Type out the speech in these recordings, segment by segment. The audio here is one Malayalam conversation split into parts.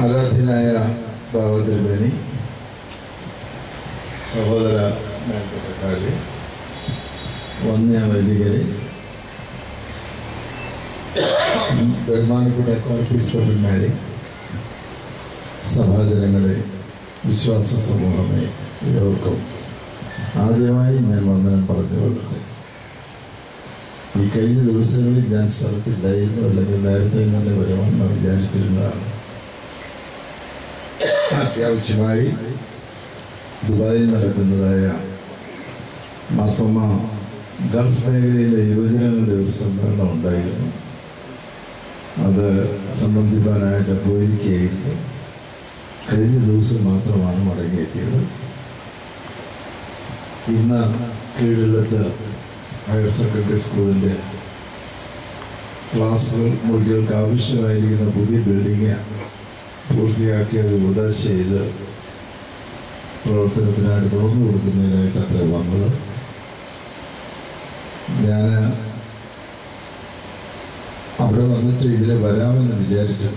ആരാധ്യനായ ബാബതിരുമേനി സഹോദര മേൽപ്പെട്ടക്കാരെ വന്യ വൈദികരെ ബഹുമാനപ്പെട്ട കോർപ്പിസ്റ്റോട്ടന്മാരെ സഭാജനങ്ങളെ വിശ്വാസ സമൂഹമേ ഏവർക്കും ആദ്യമായി ഞാൻ വന്ദനം പറഞ്ഞുകൊള്ളട്ടെ ഈ കഴിഞ്ഞ ദിവസങ്ങളിൽ ഞാൻ സ്ഥലത്തില്ലായിരുന്നു അല്ലെങ്കിൽ നേരത്തെ തന്നെ വരുമെന്ന് വിചാരിച്ചിരുന്നതാണ് അത്യാവശ്യമായി ദുബായിൽ നടക്കുന്നതായ മാർത്തോമ ഗൾഫ് മേഖലയിലെ യുവജനങ്ങളുടെ ഒരു സമ്മേളനം ഉണ്ടായിരുന്നു അത് സംബന്ധിക്കാനായിട്ട് പോയിരിക്കുകയായിരുന്നു കഴിഞ്ഞ ദിവസം മാത്രമാണ് മടങ്ങിയെത്തിയത് ഇന്ന് കീഴിലത്ത് ഹയർ സെക്കൻഡറി സ്കൂളിൻ്റെ ക്ലാസ്സുകൾ മുറികൾക്ക് ആവശ്യമായിരിക്കുന്ന പുതിയ ബിൽഡിങ് പൂർത്തിയാക്കിയത് ഉദാശ ചെയ്ത് പ്രവർത്തനത്തിനായിട്ട് തുറന്നു കൊടുക്കുന്നതിനായിട്ട് അത്ര വന്നത് ഞാൻ അവിടെ വന്നിട്ട് ഇതിലെ വരാമെന്ന് വിചാരിച്ചു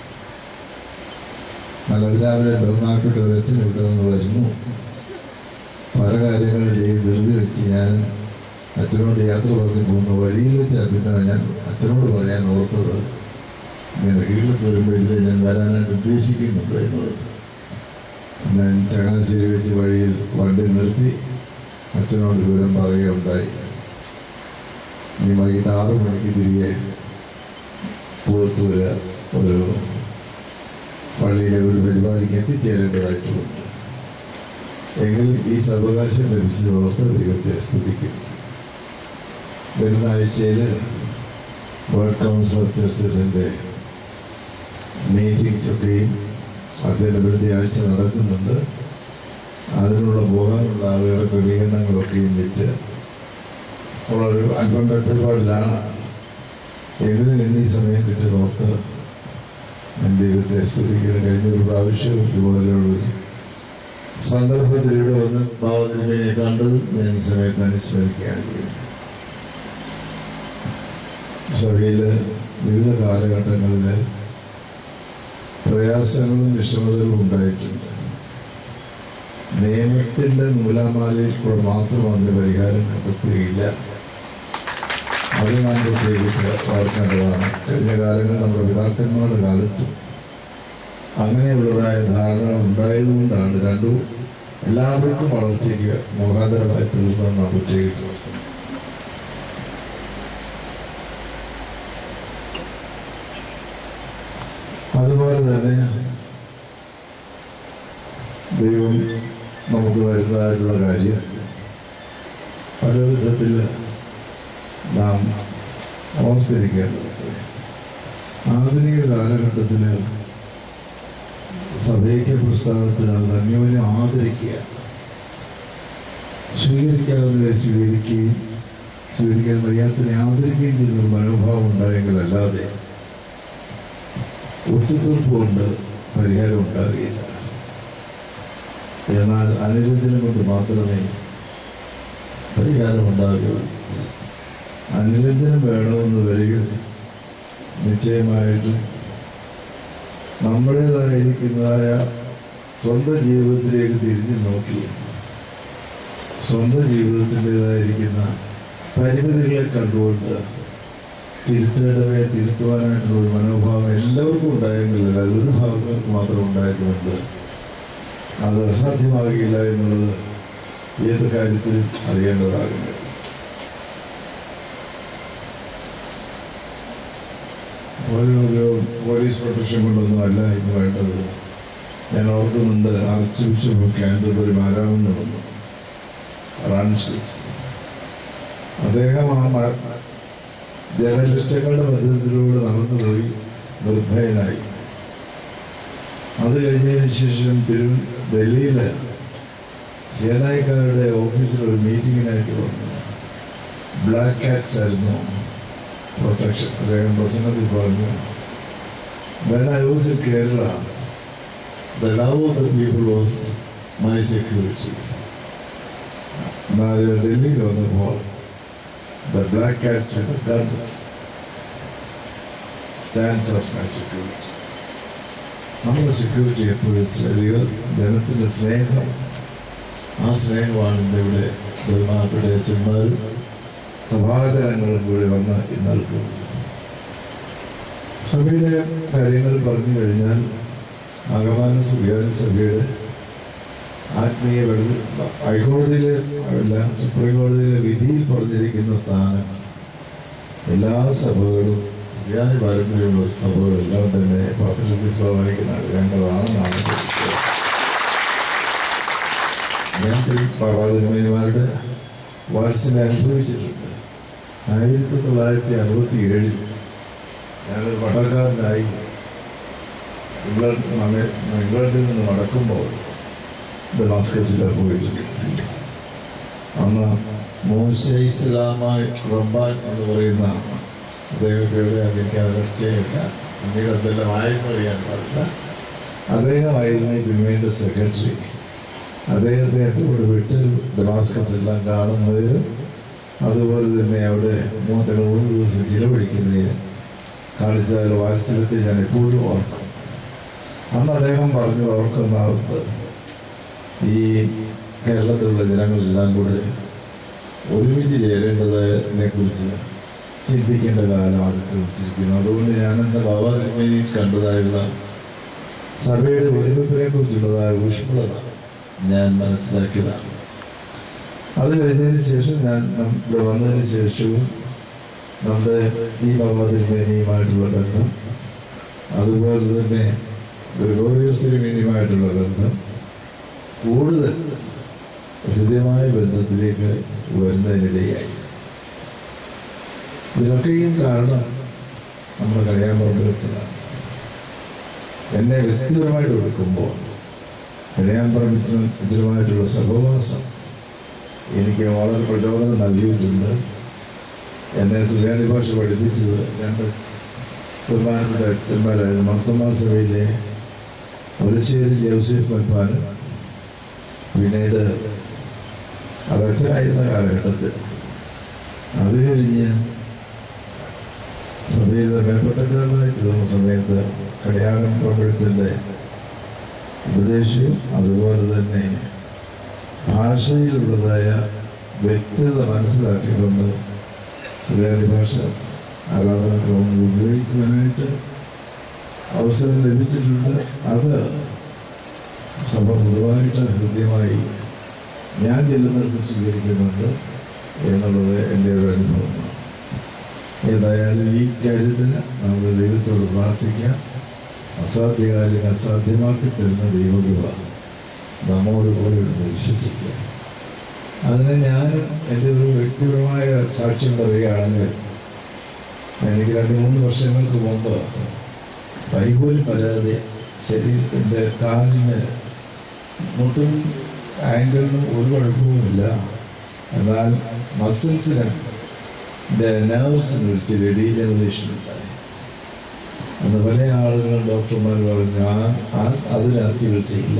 നല്ല രാവിലെ ബഹുമാനപ്പെട്ട ഒരു അച്ഛൻ ഇവിടെ വന്ന് വരുന്നു പല കാര്യങ്ങളുടെയും ധൃതി വെച്ച് ഞാൻ അച്ഛനോട് യാത്ര പറഞ്ഞു പോകുന്ന വഴിയിൽ വെച്ചാൽ പിന്നെ ഞാൻ അച്ഛനോട് പറയാൻ ഓർത്തത് ഇങ്ങനെ കീഴിലത്ത് വരുമ്പോൾ ഇതിൽ ഞാൻ വരാനായിട്ട് ഉദ്ദേശിക്കുന്നുണ്ട് എന്നുള്ളത് ഞാൻ ചങ്ങനാശ്ശേരി വെച്ച് വഴിയിൽ വണ്ടി നിർത്തി അച്ഛനോട് വിവരം പറയുകയുണ്ടായി ഇനി വൈകിട്ട് ആറ് മണിക്ക് തിരികെ പൂവത്തൂര് ഒരു പള്ളിയിലെ ഒരു പരിപാടിക്ക് എത്തിച്ചേരേണ്ടതായിട്ടുമുണ്ട് എങ്കിൽ ഈ സവകാശം ലഭിച്ചതോർത്ത് ദൈവത്തെ സ്തുതിക്കുന്നു വരുന്ന ആഴ്ചയിൽ വേൾഡ് കൗൺസിൽ ഓഫ് ചർച്ചസിൻ്റെ മീറ്റിംഗ്സ് ഒക്കെയും അതിൻ്റെ ആഴ്ച നടക്കുന്നുണ്ട് അതിനുള്ള പോകാനുള്ള ആളുകളുടെ ക്രമീകരണങ്ങളൊക്കെയും വെച്ച് ഉള്ളൊരു അല്പം ബന്ധപ്പാടിലാണ് എങ്കിലും ഇന്ന് ഈ സമയം കിട്ടിയതോർത്ത് ഞാൻ ദൈവത്തെ സ്തുതിക്കുന്ന കഴിഞ്ഞ ഒരു പ്രാവശ്യവും ഇതുപോലെയുള്ള സന്ദർഭത്തിൽ ഇവിടെ വന്ന് ഭാവത്തിനെ കണ്ടത് ഞാൻ ഈ സമയത്ത് അനുസ്മരിക്കുകയാണ് ചെയ്യുന്നത് സഭയിൽ വിവിധ കാലഘട്ടങ്ങളിൽ പ്രയാസങ്ങളും വിഷമതകളും ഉണ്ടായിട്ടുണ്ട് നിയമത്തിൻ്റെ നൂലാമാലയിൽ കൂടെ മാത്രം അതിന് പരിഹാരം കണ്ടെത്തുകയില്ല അത് നാം പ്രത്യേകിച്ച് ഓർക്കേണ്ടതാണ് കഴിഞ്ഞ കാലങ്ങളിൽ നമ്മുടെ പിതാക്കന്മാരുടെ കാലത്തും അങ്ങനെയുള്ളതായ ധാരണ ഉണ്ടായതുകൊണ്ടാണ് രണ്ടും എല്ലാവർക്കും വളർച്ചയ്ക്ക് മുഖാന്തരമായി തീർന്നെന്ന് നാം പ്രത്യേകിച്ച് ഓർക്കണം അതുപോലെ തന്നെ ദൈവം നമുക്ക് വരുന്നതായിട്ടുള്ള കാര്യം പല വിധത്തിൽ നാം ഓർത്തിരിക്കേണ്ടതുണ്ട് ആധുനിക കാലഘട്ടത്തിൽ സഭയ്ക്ക് പ്രസ്ഥാനത്തിൽ അത് അന്യോന്യം ആദരിക്കുക സ്വീകരിക്കാവുന്നവരെ സ്വീകരിക്കുകയും സ്വീകരിക്കാൻ വയ്യാത്തതിനെ ആദരിക്കുകയും ചെയ്യുന്നൊരു മനോഭാവം ഉണ്ടായെങ്കിലല്ലാതെ ഒത്തുതീർപ്പ് കൊണ്ട് പരിഹാരം ഉണ്ടാകുകയില്ല എന്നാൽ അനുരഞ്ജനം കൊണ്ട് മാത്രമേ പരിഹാരം ഉണ്ടാകുകയുള്ളൂ അനുരഞ്ജനം വേണമെന്ന് വരിക നിശ്ചയമായിട്ടും നമ്മുടേതായിരിക്കുന്നതായ സ്വന്തം ജീവിതത്തിലേക്ക് തിരിഞ്ഞു നോക്കി സ്വന്തം ജീവിതത്തിൻ്റെതായിരിക്കുന്ന പരിമിതികളെ കണ്ടുകൊണ്ട് തിരുത്തേണ്ടവയെ തിരുത്തുവാനായിട്ടുള്ള ഒരു മനോഭാവം എല്ലാവർക്കും ഉണ്ടായെങ്കിലല്ല അതൊരു ഭാഗക്കാർക്ക് മാത്രം ഉണ്ടായതുകൊണ്ട് അത് അസാധ്യമാകില്ല എന്നുള്ളത് ഏത് കാര്യത്തിലും അറിയേണ്ടതാകുന്നു ഒരു ഒരു പോലീസ് പ്രൊട്ടക്ഷൻ കൊണ്ടൊന്നും അല്ല ഇന്ന് വേണ്ടത് ഞാൻ ഓർക്കുന്നുണ്ട് ആർച്ച് ബിഷപ്പ് കാൻഡർബറി മാരാമെന്ന് വന്നു റാൻസി അദ്ദേഹം ആ മ- ജനലക്ഷങ്ങളുടെ മധ്യത്തിലൂടെ നടന്നുപോയി നിർഭയനായി അത് കഴിഞ്ഞതിന് ശേഷം തിരു ഡൽഹിയിൽ സേനായിക്കാരുടെ ഓഫീസിൽ ഒരു മീറ്റിങ്ങിനായിട്ട് വന്നു ബ്ലാക്ക് കാറ്റ്സ് ആയിരുന്നു പ്രൊട്ടക്ഷൻ അദ്ദേഹം പ്രസംഗത്തിൽ പറഞ്ഞു when I was in Kerala the love of the people was my security എന്നാൽ ഡൽഹിയിൽ വന്നപ്പോൾ ദ ബ്ലാക്ക് കാസ്റ്റ് with guns stands of my security നമ്മുടെ സെക്യൂരിറ്റി എപ്പോഴും ദൈവം ജനത്തിൻ്റെ സ്നേഹം ആ സ്നേഹമാണ് ഇന്ന് ഇവിടെ ബഹുമാനപ്പെട്ട അച്ഛന്മാരും സഭാചരങ്ങളും കൂടി വന്ന് ഇന്നൽക്കും സഭയുടെ കാര്യങ്ങൾ പറഞ്ഞു കഴിഞ്ഞാൽ ആഗമാന സുഖ്യാന സഭയുടെ ആത്മീയ വെറുതെ ഹൈക്കോടതിയിലെ അല്ല സുപ്രീം കോടതിയിലെ വിധിയിൽ പറഞ്ഞിരിക്കുന്ന സ്ഥാനം എല്ലാ സഭകളും സുഖ്യാന പാരമ്പര്യമുള്ള സഭകളെല്ലാം തന്നെ പാത്രത്തിൽ സ്വാഭാവിക നൽകേണ്ടതാണെന്നാണ് വിശ്വാസം. ഞാൻ പാപാതിന്മയന്മാരുടെ വാത്സല്യം അനുഭവിച്ചിട്ടുണ്ട് ആയിരത്തി തൊള്ളായിരത്തി അറുപത്തി ഏഴിൽ ഞാനൊരു പടക്കാരനായി ഇംഗ്ലണ്ട് മക- ഇംഗ്ലണ്ടിൽ നിന്ന് നടക്കുമ്പോൾ ഡമാസ്കസിലെ പോയിട്ടുണ്ട് അന്ന് മൂസ ഇസ്ലാമായി റബ്ബാൻ എന്ന് പറയുന്ന അദ്ദേഹത്തെ എനിക്ക് നിശ്ചയമില്ല പിന്നീട് എന്തെല്ലാം ആയിരുന്നു അറിയാൻ പാടില്ല അദ്ദേഹമായിരുന്നു ഇതിനുവേണ്ടി സെക്രട്ടറി അദ്ദേഹത്തെ എൻ്റെ കൂടെ വിട്ട് ഡമാസ്കസ് എല്ലാം കാണുന്നതിനും അതുപോലെ തന്നെ അവിടെ മൂന്ന് രണ്ട് മൂന്ന് ദിവസം ചിലവഴിക്കുന്നതിനും കാണിച്ച ഒരു വാത്സല്യത്തെ ഞാൻ എപ്പോഴും ഓർക്കും അന്ന് അദ്ദേഹം പറഞ്ഞത് ഓർക്കുന്നാവുന്നത് ഈ കേരളത്തിലുള്ള ജനങ്ങളെല്ലാം കൂടെ ഒരുമിച്ച് ചേരേണ്ടതിനെ കുറിച്ച് ചിന്തിക്കേണ്ട കാലം അതിക്രമിച്ചിരിക്കുന്നു അതുകൊണ്ട് ഞാൻ എൻ്റെ ബാബാതിന്മേനിയിൽ കണ്ടതായുള്ള സഭയുടെ ഒരുമിപ്പിനെ കുറിച്ചുള്ളതായ ഊഷ്മളത ഞാൻ മനസ്സിലാക്കിയതാണ് അത് കഴിഞ്ഞതിന് ശേഷം ഞാൻ നം- ഇവിടെ വന്നതിന് ശേഷവും നമ്മുടെ ഈ ബാബാതിന്മേനിയുമായിട്ടുള്ള ബന്ധം അതുപോലെ തന്നെ ഗ്രിഗോറിയസ് തിരുമേനിയുമായിട്ടുള്ള ബന്ധം കൂടുതൽ ഹൃദ്യമായ ബന്ധത്തിലേക്ക് വരുന്നതിനിടയായി ഇതിനൊക്കെയും കാരണം നമ്മുടെ കഴിയാമ്പറമ്പ് വെച്ചതാണ് എന്നെ വ്യക്തിപരമായിട്ട് എടുക്കുമ്പോൾ കഴിയാമ്പറമ്പിനും ഇത്തരമായിട്ടുള്ള സഹവാസം എനിക്ക് വളരെ പ്രചോദനം നൽകിയിട്ടുണ്ട് എന്നെ സുഖാനി ഭാഷ പഠിപ്പിച്ചത് രണ്ട് ബഹുമാനപ്പെട്ട അച്ഛന്മാരായിരുന്നു മർത്തമാ സഭയിലെ ഒലശ്ശേരി ജോസഫ് മൽപ്പാനും പിന്നീട് അത് അച്ഛനായിരുന്ന കാലഘട്ടത്തിൽ അത് കഴിഞ്ഞ് സഭയിൽ മേൽപ്പെട്ടക്കാരനായി തീർന്ന സമയത്ത് കടിയാകം പ്രപഞ്ചത്തിൻ്റെ ഉപദേശവും അതുപോലെ തന്നെ ഭാഷയിലുള്ളതായ വ്യക്തത മനസ്സിലാക്കിക്കൊണ്ട് സുരേന്ദ്ര ഭാഷ ആരാധനക്രമങ്ങൾ ഉപയോഗിക്കുവാനായിട്ട് അവസരം ലഭിച്ചിട്ടുണ്ട് അത് സഭ പൊതുവായിട്ട് ഹൃദ്യമായി ഞാൻ ചെല്ലുന്നിടത്ത് സ്വീകരിക്കുന്നുണ്ട് എന്നുള്ളത് എൻ്റെ ഒരു അനുഭവമാണ് ഏതായാലും ഈ കാര്യത്തിന് നമുക്ക് ദൈവത്തോട് പ്രാർത്ഥിക്കാം അസാധ്യകാര്യം അസാധ്യമാക്കി തരുന്ന ദൈവകൃപ നമ്മോട് കൂടെ ഇടുന്ന് വിശ്വസിക്കാം അതിന് ഞാനും എൻ്റെ ഒരു വ്യക്തിപരമായ സാക്ഷ്യം പറയുകയാണെങ്കിൽ എനിക്ക് രണ്ട് മൂന്ന് വർഷങ്ങൾക്ക് മുമ്പ് കൈപോലും വരാതെ ശരീരത്തിൻ്റെ കാലിന് മുട്ടും ആങ്കിളിനും ഒരു കുഴപ്പവുമില്ല എന്നാൽ മസിൽസിന് നെർവ്സിന് ഒരു ചെറിയ ഡീജനറേഷൻ ഉണ്ടായി അന്ന് പല ആളുകളും ഡോക്ടർമാർ പറഞ്ഞു ആ ആ- അതിന് ആ ചികിത്സയില്ല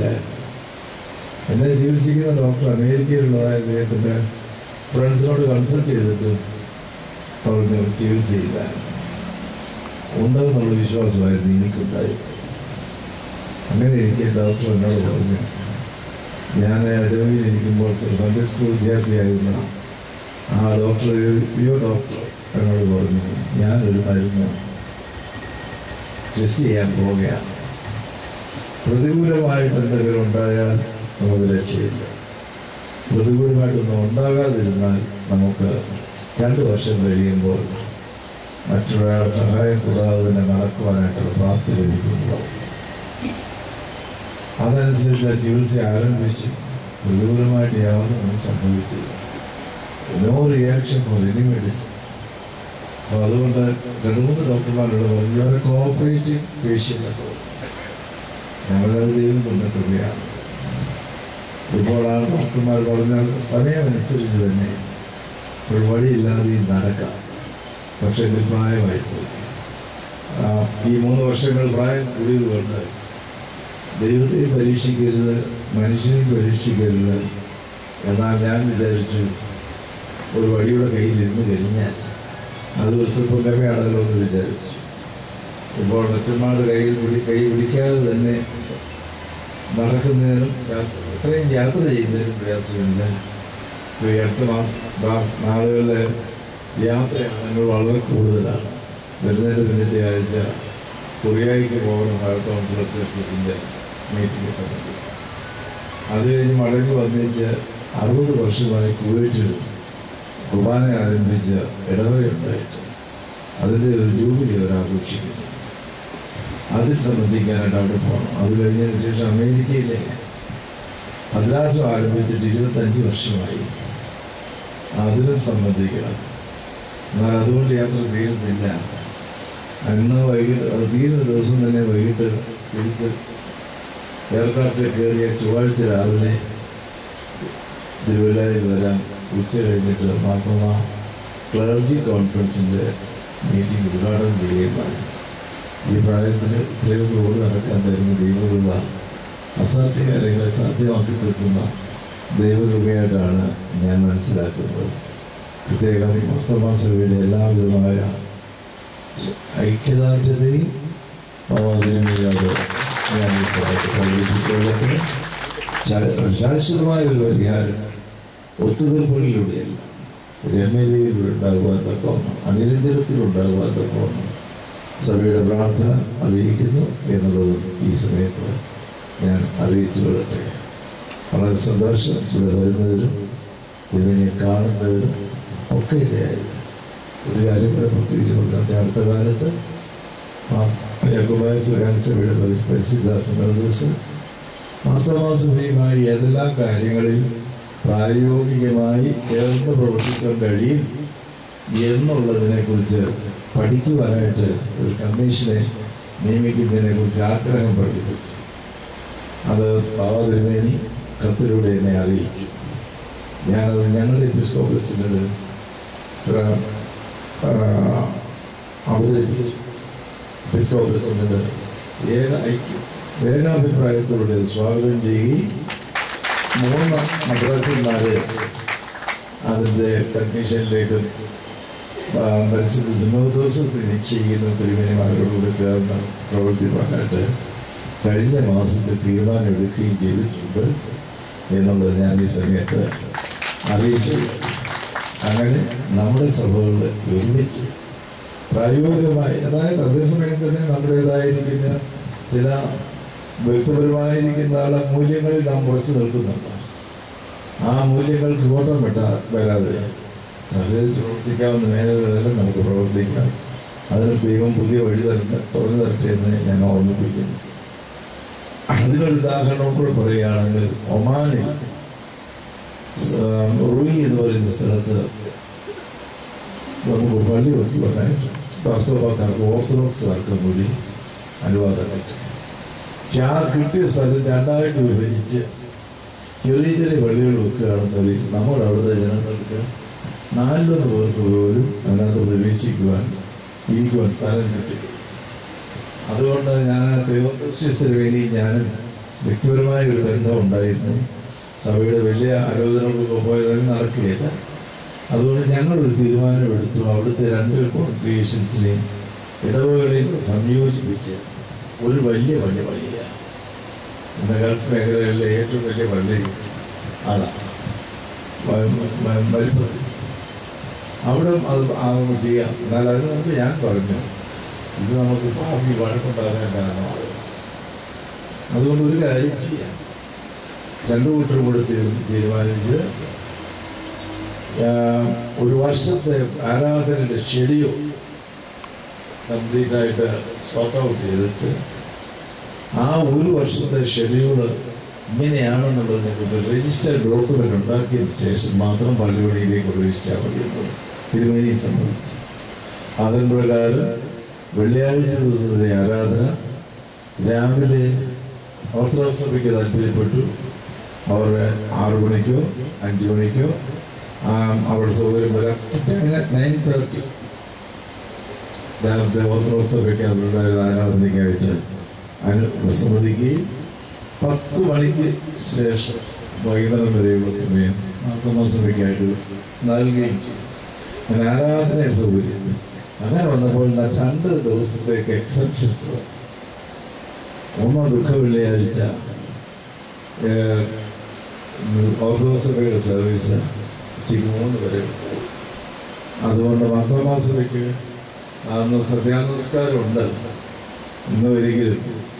എന്നെ ചികിത്സിക്കുന്ന ഡോക്ടർ അമേരിക്കയിലുള്ളതായ അദ്ദേഹത്തിൻ്റെ ഫ്രണ്ട്സിനോട് കൺസൾട്ട് ചെയ്തിട്ട് പറഞ്ഞു ചികിത്സയില്ല ഉണ്ടെന്നുള്ള വിശ്വാസമായിരുന്നു എനിക്കുണ്ടായി അങ്ങനെ എനിക്ക് ഡോക്ടർ എന്നോട് പറഞ്ഞു ഞാൻ ഇടവയിലിരിക്കുമ്പോൾ സൺഡേ സ്കൂൾ വിദ്യാർത്ഥിയായിരുന്ന ആ ഡോക്ടർ യുവ ഡോക്ടർ എന്നോട് പറഞ്ഞു ഞാനൊരു മരുന്ന് ടെസ്റ്റ് ചെയ്യാൻ പോവുകയാണ് പ്രതികൂലമായിട്ട് എന്തെങ്കിലും ഉണ്ടായാൽ നമുക്ക് രക്ഷയില്ല പ്രതികൂലമായിട്ടൊന്നും ഉണ്ടാകാതിരുന്നാൽ നമുക്ക് രണ്ട് വർഷം കഴിയുമ്പോൾ മറ്റൊരാളുടെ സഹായം കൂടാതെ തന്നെ നടക്കുവാനായിട്ടുള്ള പ്രാപ്തി ലഭിക്കുന്നു അതനുസരിച്ച് ആ ചികിത്സ ആരംഭിച്ചു പ്രതികൂലമായിട്ട് യാതൊന്നും സംഭവിച്ചില്ല no reaction for any medicine അപ്പോൾ അതുകൊണ്ട് രണ്ട് മൂന്ന് ഡോക്ടർമാരോട് പറഞ്ഞു വളരെ കോപ്പറേറ്റീവ് പേഷ്യൻ്റ് ഞങ്ങളത് ദൈവം തന്ന കൃപയാണ് ഇപ്പോൾ ആ ഡോക്ടർമാർ പറഞ്ഞ സമയമനുസരിച്ച് തന്നെ ഒരു വഴിയില്ലാതെ ഈ നടക്കാം പക്ഷെ എൻ്റെ പ്രായമായി പോയി ആ, ഈ മൂന്ന് വർഷങ്ങൾ പ്രായം കൂടിയത് കൊണ്ട് ദൈവത്തെ പരീക്ഷിക്കരുത് മനുഷ്യനെ പരീക്ഷിക്കരുത് എന്നാൽ ഞാൻ വിചാരിച്ചു ഒരു വടിയുടെ കയ്യിൽ ഇരുന്ന് കഴിഞ്ഞാൽ അത് ഒരു സ്വല്പം കമ്മയാണല്ലോ എന്ന് വിചാരിച്ചു ഇപ്പോൾ അച്ഛന്മാരുടെ കയ്യിൽ പിടി കൈ പിടിക്കാതെ തന്നെ നടക്കുന്നതിനും യാത്ര ഇത്രയും യാത്ര ചെയ്യുന്നതിനും പ്രയാസമില്ല ഇപ്പോൾ ഈ അടുത്ത മാസം മാ- നാളുകളിലെ യാത്രയാണെങ്കിൽ വളരെ കൂടുതലാണ് വരുന്നതിൻ്റെ പിന്നത്തെ ആഴ്ച കൊറിയയ്ക്ക് പോകണം കൗൺസിൽ ഓഫ് ചർച്ചസിൻ്റെ മീറ്റിംഗ് സമയത്ത് അത് കഴിഞ്ഞ് മടങ്ങി വന്നിച്ച് അറുപത് വർഷമായി കുവൈറ്റിൽ കുർബാന ആരംഭിച്ച ഇടവകയുണ്ടായിട്ട് അതിൻ്റെ ഒരു ജൂബിലി അവർ ആഘോഷിക്കുന്നു അതിൽ സംബന്ധിക്കാനായിട്ട് അവിടെ പോകണം അത് കഴിഞ്ഞതിന് ശേഷം അമേരിക്കയിലെ മദ്രാസം ആരംഭിച്ചിട്ട് ഇരുപത്തഞ്ച് വർഷമായി അതിനും സംബന്ധിക്കണം എന്നാൽ അതുകൊണ്ട് യാത്ര തീരുന്നില്ല അന്ന് വൈകിട്ട് അത് തീരുന്ന ദിവസം തന്നെ വൈകിട്ട് തിരിച്ച് എയർക്രാഫ്റ്റിൽ കയറിയ ചൊവ്വാഴ്ച രാവിലെ തിരുവല്ലയിൽ വരാൻ ഉച്ച കഴിഞ്ഞിട്ട് മാത്രമ ക്ലർജി കോൺഫറൻസിൻ്റെ മീറ്റിംഗ് ഉദ്ഘാടനം ചെയ്യുകയുമാണ് ഈ പ്രായത്തിൽ ഇത്രയൊക്കെ ഓടി നടക്കാൻ തരുന്ന ദൈവകൃപ അസാധ്യ കാര്യങ്ങളെ സാധ്യമാക്കി തീർക്കുന്ന ദൈവകൃപയായിട്ടാണ് ഞാൻ മനസ്സിലാക്കുന്നത് പ്രത്യേകം വർത്തമാനസഭയുടെ എല്ലാവിധമായ ഐക്യദാർഢ്യതയും അതിനുമില്ലാതെ ഞാൻ ഈ സ്ഥലത്ത് പ്രകടിപ്പിച്ചുകൊള്ളട്ടെ ശാ- ശാശ്വതമായ ഒരു പരിഹാരം ഒത്തുതീർപ്പുകളിലൂടെയല്ല രമ്യതയിൽ ഉണ്ടാകുവാൻ തക്കവണ്ണം അനിരഞ്ജനത്തിൽ ഉണ്ടാകുവാൻ തക്കവണ്ണം സഭയുടെ പ്രാർത്ഥന അറിയിക്കുന്നു എന്നുള്ളതും ഈ സമയത്ത് ഞാൻ അറിയിച്ചു കൊള്ളട്ടെ വളരെ സന്തോഷം ഇവിടെ വരുന്നതിലും തിരുവിനെ കാണുന്നതിലും ഒക്കെ ഇടയായി ഒരു കാര്യം കൂടെ പ്രത്യേകിച്ച് പറഞ്ഞിട്ട് അടുത്ത കാലത്ത് യാക്കോബായ സഭയുടെ പരിശുദ്ധാസന ദിവസം മാസമാസമയമായി ഏതെല്ലാം കാര്യങ്ങളിൽ പ്രായോഗികമായി ചേർന്ന് പ്രവർത്തിക്കാൻ കഴിയും എന്നുള്ളതിനെ കുറിച്ച് പഠിക്കുവാനായിട്ട് ഒരു കമ്മീഷനെ നിയമിക്കുന്നതിനെ കുറിച്ച് ആഗ്രഹം പ്രകടിപ്പിച്ചു അത് ബാബ തിരുമേനി കത്തിലൂടെ എന്നെ അറിയിച്ചു ഞാനത് ഞങ്ങളുടെ എപ്പിസ്കോപ്പസിനത് അവതരിപ്പിച്ചു എപ്പിസ്കോപ്പസിനത് ഏക ഐക്യം ഏകാഭിപ്രായത്തോടെ അത് സ്വാഗതം ചെയ്യുകയും മൂന്ന് മദ്രാസന്മാരെ അതിൻ്റെ കമ്മീഷനിലേക്ക് പരിസ്ഥിതി ദിവസത്തിൽ നിശ്ചയിക്കുന്ന തിരുമേനിമാരോടുകൂടി ചേർന്ന് പ്രവർത്തിപ്പാനായിട്ട് കഴിഞ്ഞ മാസത്തിൽ തീരുമാനമെടുക്കുകയും ചെയ്തിട്ടുണ്ട് എന്നുള്ളത് ഞാൻ ഈ സമയത്ത് അറിയിച്ചു അങ്ങനെ നമ്മുടെ സഭകളിൽ ഒരുമിച്ച് പ്രായോഗികമായി അതായത് അതേസമയം തന്നെ നമ്മുടേതായിരിക്കുന്ന ചില വ്യക്തിപരമായിരിക്കുന്ന ആളെ മൂല്യങ്ങളിൽ നാം ഉറച്ചു നിൽക്കുന്നുണ്ട് ആ മൂല്യങ്ങൾക്ക് കോട്ടം വിട്ട വരാതെ സഹകരിച്ച് പ്രവർത്തിക്കാവുന്ന മേഖലകളിലെല്ലാം നമുക്ക് പ്രവർത്തിക്കാം അതിന് ദൈവം പുതിയ വഴി തരുന്ന തുറന്നു തരട്ടെ എന്ന് ഞാൻ ഓർമ്മിപ്പിക്കുന്നു അതിനൊരു ഉദാഹരണം കൂടെ പറയുകയാണെങ്കിൽ ഒമാനിൽ സ- റുയി എന്ന് പറയുന്ന സ്ഥലത്ത് നമുക്ക് പള്ളി വയ്ക്കുവാനായിട്ട് ഭർത്തവാക്കാർക്ക് ഓർത്തഡോക്സുകാർക്കും കൂടി അനുവാദം കിട്ടി പക്ഷെ ആ കിട്ടിയ സ്ഥലം രണ്ടായിട്ട് വിഭജിച്ച് ചെറിയ ചെറിയ പള്ളികൾ വെക്കുകയാണെന്നുണ്ടെങ്കിൽ നമ്മുടെ അവിടുത്തെ ജനങ്ങൾക്ക് നാലിലൊന്ന് പേർക്ക് പോലും അതിനകത്ത് പ്രവേശിക്കുവാൻ ഇരിക്കുവാൻ സ്ഥലം കിട്ടി അതുകൊണ്ട് ഞാൻ ദൈവകൃഷ്ണ വേണ്ടി ഞാനും വ്യക്തിപരമായ ഒരു ബന്ധം ഉണ്ടായിരുന്നു സഭയുടെ വലിയ ആലോചനകൾക്ക് പോയത് നടക്കുകയില്ല അതുകൊണ്ട് ഞങ്ങളൊരു തീരുമാനമെടുത്തു അവിടുത്തെ രണ്ട് കോൺഗ്രിഗേഷൻസിനെയും ഇടവകളെയും സംയോജിപ്പിച്ച് ഒരു വലിയ പള്ളി പണിയുക ഇന്ന് ഗൾഫ് മേഖലകളിലെ ഏറ്റവും വലിയ പള്ളി അതാണ് വ- വ- വലിപ്പത്തിൽ അവിടെ അത് ആകും ചെയ്യാം എന്നാൽ അതിന് മുമ്പ് ഞാൻ പറഞ്ഞു ഇത് നമുക്ക് ഭാവി വഴക്കുണ്ടാകാൻ കാരണമാണ് അതുകൊണ്ട് ഒരു കാര്യം ചെയ്യാം രണ്ടു കൂട്ടരും കൂടെ തീരു- തീരുമാനിച്ച് ആ, ഒരു വർഷത്തെ ആരാധനയുടെ ഷെഡ്യൂൾ കംപ്ലീറ്റ് ആയിട്ട് സോർട്ട് ഔട്ട് ചെയ്തിട്ട് ആ ഒരു വർഷത്തെ ഷെഡ്യൂള് ഇങ്ങനെയാണെന്നുള്ളതിനെ കുറിച്ച് രജിസ്റ്റേർഡ് ഡോക്യുമെന്റ് ഉണ്ടാക്കിയതിന് ശേഷം മാത്രം പള്ളിപണിയിലേക്ക് പ്രവേശിച്ചാൽ മതി എന്നത് തിരുമേനിയെ സംബന്ധിച്ചു അതിന് പ്രകാരം വെള്ളിയാഴ്ച ദിവസത്തെ ആരാധന രാവിലെ ഓർത്തഡോക്സ് സഭയ്ക്ക് താല്പര്യപ്പെട്ടു അവർ ആറു മണിക്കോ അഞ്ചു മണിക്കോ ആ, അവിടെ സൗകര്യം വരാം നയൻ തേർട്ടി രാവിലത്തെ ഓർത്തഡോക്സ് സഭയ്ക്ക് അവരുടെ ആരാധനയ്ക്കായിട്ട് അനു വിസമ്മതിക്കുകയും പത്ത് മണിക്ക് ശേഷം വൈകുന്നേരം വരെയുള്ള സമയം മാർത്തമാ സഭയ്ക്കായിട്ട് നൽകുകയും ചെയ്തു. അങ്ങനെ ആരാധനയുടെ സൗകര്യം അങ്ങനെ വന്നപ്പോൾ ന- രണ്ട് ദിവസത്തേക്ക് എക്സെപ്ഷൻസ് ഒന്ന് ദുഃഖ വെള്ളിയാഴ്ച ഏഹ്, ഓർത്തഡോക്സ് സഭയുടെ സർവീസ് ഉച്ചയ്ക്ക് മൂന്ന് വരെ പോകും. അതുകൊണ്ട് മാസമാസതയ്ക്ക് അന്ന് സത്യാനമസ്കാരമുണ്ട് ഇന്ന് ഒരിക്കലും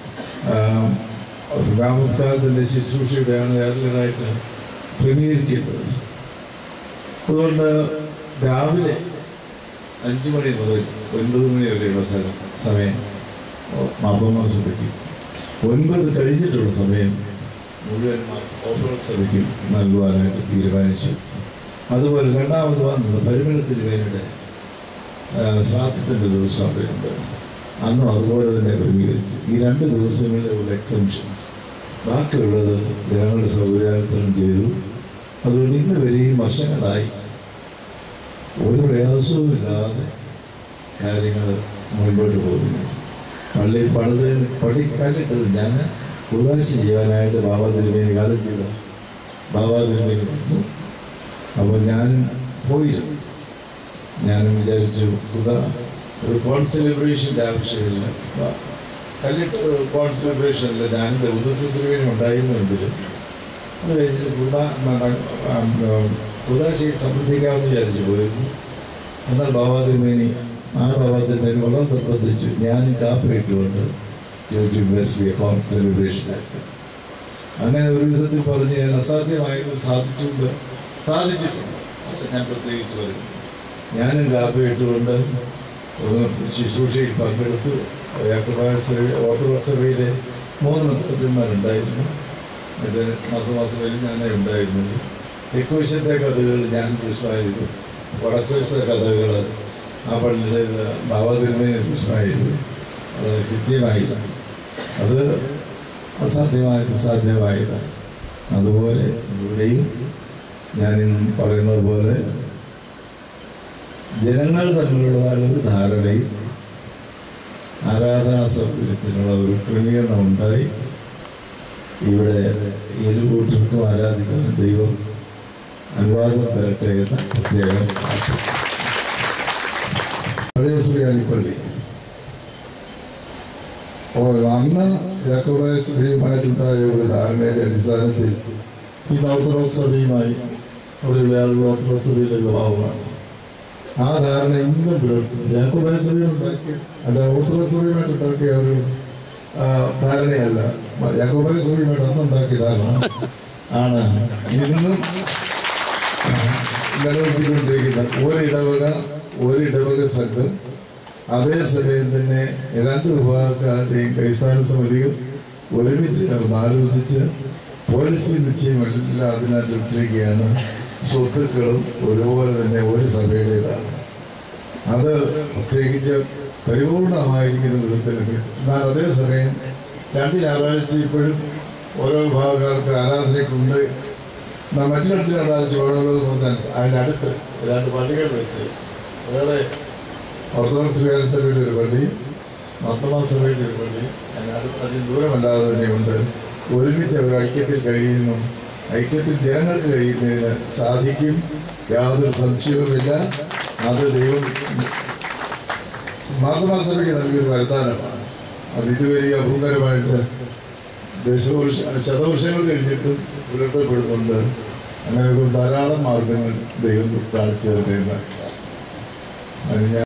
സത്യാനമസ്കാരത്തിൻ്റെ ശുശ്രൂഷയുടെയാണ് ഏറലായിട്ട് ക്രമീകരിക്കുന്നത് അതുകൊണ്ട് രാവിലെ അഞ്ച് മണി മുതൽ ഒൻപത് മണി വരെയുള്ള സ്ഥലം സമയം മാസമാസതയ്ക്ക് ഒൻപത് കഴിഞ്ഞിട്ടുള്ള സമയം മുഴുവൻ ഓർത്തഡോക്സ് സഭയ്ക്ക് നൽകുവാനായിട്ട് തീരുമാനിച്ചു അതുപോലെ രണ്ടാമത് വന്നത് പരിമള തിരുവേനയുടെ ശ്രാദ്ധത്തിൻ്റെ ദിവസം അവിടെയുണ്ട് അന്നും അതുപോലെ തന്നെ ക്രമീകരിച്ചു ഈ രണ്ട് ദിവസങ്ങളിലുള്ള എക്സംഷൻസ് ബാക്കിയുള്ളത് ജനങ്ങളുടെ സൗകര്യാർത്ഥനം ചെയ്തു അതുകൊണ്ട് ഇന്ന് വരെയും വർഷങ്ങളായി ഒരു പ്രയാസവും ഇല്ലാതെ കാര്യങ്ങൾ മുൻപോട്ട് പോകുന്നു പള്ളി പണിത് പള്ളി കാലിട്ടത് ഞാൻ ഉദാശ ചെയ്യാനായിട്ട് ബാബ തിരുമേനി കാലം ചെയ്ത ബാബ തിരുമേനി വന്നു അപ്പോൾ ഞാൻ പോയിരുന്നു ഞാൻ വിചാരിച്ചു ഉദാ ഒരു കോൺ സെലിബ്രേഷൻ്റെ ആവശ്യമില്ല ബ- കല്ലിട്ട് കോൺ സെലിബ്രേഷനിൽ ഞാനിൻ്റെ ഉദാസ തിരുമേനി ഉണ്ടായിരുന്നെങ്കിലും അത് കഴിഞ്ഞിട്ട് കുട കുടാശയിൽ സംബന്ധിക്കാമെന്ന് വിചാരിച്ചു പോയിരുന്നു എന്നാൽ ബാബാ തിരുമേനി ആ ബാബാ തിരുമേനി വളരെ നിർബന്ധിച്ചു ഞാൻ കാപ്പിട്ടുകൊണ്ട് ഹോം സെലിബ്രേഷൻ ആക്കി അങ്ങനെ ഒരു വിധത്തിൽ പറഞ്ഞ് ഞാൻ അസാധ്യമായത് സാധിച്ചുകൊണ്ട് സാധിച്ചിട്ടുണ്ട് അത് ഞാൻ പ്രത്യേകിച്ച് പറയുന്നു ഞാനും കാപ്പി ഇട്ടുകൊണ്ട് ഒന്ന് ശുശ്രൂഷയിൽ പങ്കെടുത്തു യാക്കോബായ സഭ ഓർത്തഡോക്സ് സഭയിലെ മൂന്ന് മെത്രന്മാരുണ്ടായിരുന്നു ഇത് മധുമാസഭയിൽ ഞാനേ ഉണ്ടായിരുന്നുള്ളൂ തെക്കുവശത്തെ കഥകൾ ഞാൻ പുഷ്പമായിരുന്നു വടക്കുവശത്തെ കഥകൾ ആ പള്ളിയുടെ ഭാവതിന്മയെ പുഷ്പമായിരുന്നു അത് കൃത്യമായില്ല അത് അസാധ്യമായത് സാധ്യമായത് അതുപോലെ ഇവിടെയും ഞാൻ ഇന്ന് പറയുന്നത് പോലെ ജനങ്ങൾ തമ്മിലുള്ളതായ ഒരു ധാരണയും ആരാധനാ സൗകര്യത്തിനുള്ള ഒരു ക്രമീകരണം ഉണ്ടായി ഇവിടെ ഇരുകൂട്ടർക്കും ആരാധിക്കാൻ ദൈവം അനുവാദം തരട്ടെ എന്ന് പ്രത്യേകം പ്രാർത്ഥിക്കുന്നു. പഴയ സുറിയാനിപ്പള്ളി ഓ അന്ന് യാക്കോബായ സഭയുമായിട്ടുണ്ടായ ഒരു ധാരണയുടെ അടിസ്ഥാനത്തിൽ ഈ ഓർത്തഡോക്സ് സഭയുമായി അവിടെയുള്ള ആളുകൾ ഓർത്തഡോക്സ് സഭയിലേക്ക് ഭാവമാണ് ആ ധാരണ ഇന്നും പുലർത്തുന്നു യാക്കോബായ സഭയുണ്ടാക്കിയ അല്ല ഓർത്തഡോക്സ് സഭയുമായിട്ട് ഉണ്ടാക്കിയ ഒരു ആ, ധാരണയല്ല യാക്കോബായ സഭയുമായിട്ട് അന്ന് ഉണ്ടാക്കിയ ധാരണ ആണ് ഇന്നും നിലനിർത്തിക്കൊണ്ടിരിക്കുന്ന ഒരിടവക ഒരിടവക സംഘം അതേസമയം തന്നെ രണ്ട് വിഭാഗക്കാരുടെയും കൈസ്ഥാന സമിതിയും ഒരുമിച്ച് ചേർന്ന് ആലോചിച്ച് പോളിസി നിശ്ചയം എല്ലാം അതിനകത്ത് ഇട്ടിരിക്കുകയാണ് സ്വത്തുക്കളും ഒരുപോലെ തന്നെ ഒരു സഭയുടേതാണ് അത് പ്രത്യേകിച്ച് പരിപൂർണമായിരിക്കുന്ന വിധത്തിലൊക്കെ എന്നാൽ അതേസമയം രണ്ട് ഞായറാഴ്ച ഇപ്പോഴും ഓരോ വിഭാഗക്കാർക്ക് ആരാധനയ്ക്കുണ്ട് എന്നാൽ മറ്റു രണ്ട് ഞായറാഴ്ച ഓരോ പറഞ്ഞാൽ അതിനടുത്ത് രണ്ട് പള്ളികൾ വെച്ച് വേറെ ഓർത്തഡോക്സ് വ്യാസഭയുടെ ഒരു പള്ളി മർത്തമാ സഭയുടെ ഒരു പള്ളി അതിനടുത്ത് അതിന് ദൂരമല്ലാതെ തന്നെയുണ്ട് ഒരുമിച്ച് അവർ ഐക്യത്തിൽ കഴിയുന്നു ഐക്യത്തിൽ ജനങ്ങൾക്ക് കഴിയുന്നതിന് സാധിക്കും യാതൊരു സംശയവുമില്ല അത് ദൈവം മാസമാ സഭയ്ക്ക് നൽകിയൊരു വരദാനമാണ് അത് ഇതുവരെ അഭൂകരമായിട്ട് ദശവർഷ ശതവർഷങ്ങൾ കഴിഞ്ഞിട്ടും പുലർത്തപ്പെടുന്നുണ്ട് അങ്ങനെ ഒരു ധാരാളം മാർഗങ്ങൾ ദൈവം കാണിച്ചു തരുന്ന അതിന് ഞാൻ